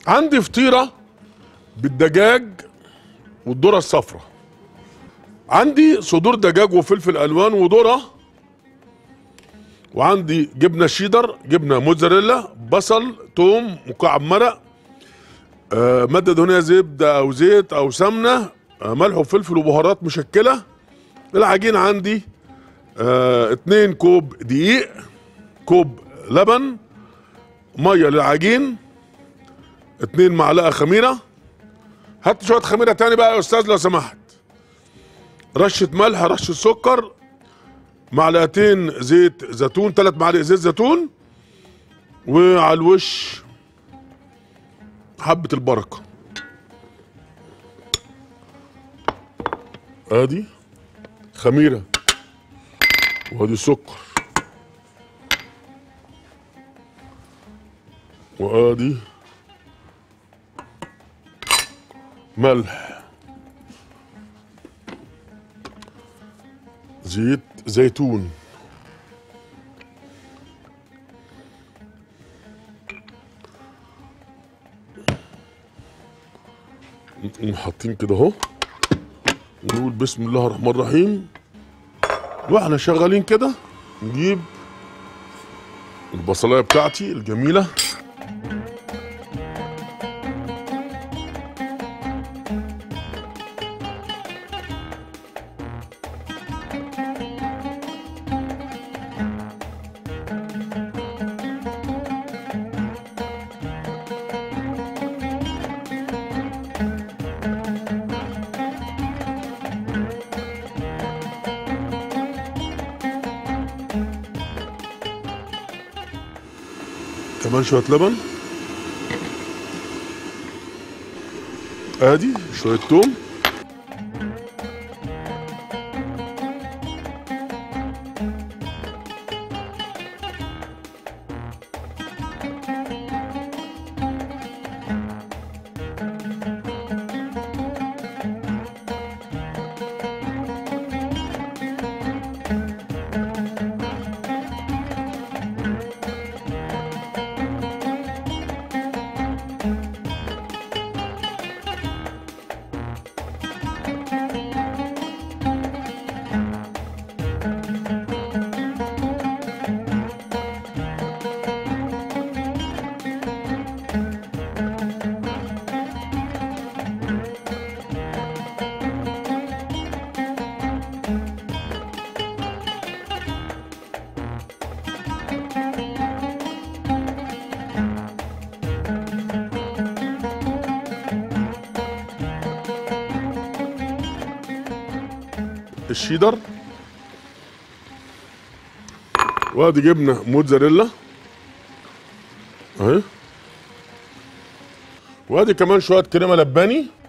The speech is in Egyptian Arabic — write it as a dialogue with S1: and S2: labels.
S1: عندي فطيره بالدجاج والذره الصفراء عندي صدور دجاج وفلفل الوان وذره وعندي جبنه شيدر جبنه موتزاريلا بصل توم مكعب مرق آه ماده دهنيه زبده او زيت او سمنه آه ملح وفلفل وبهارات مشكله العجين عندي آه اتنين كوب دقيق كوب لبن ميه للعجين اتنين معلقه خميره هات شويه خميره تاني بقى يا استاذ لو سمحت رشه ملح رشه سكر معلقتين زيت زيتون ثلاث معالق زيت زيتون وعلى الوش حبه البركه ادي خميره وادي سكر وادي ملح زيت زيتون نقوم حاطين كده اهو ونقول بسم الله الرحمن الرحيم واحنا شغالين كده نجيب البصلايه بتاعتي الجميله كمان شويه لبن ادي شويه توم الشيدر وادي جبنه موتزاريلا اهي وادي كمان شويه كريمه لباني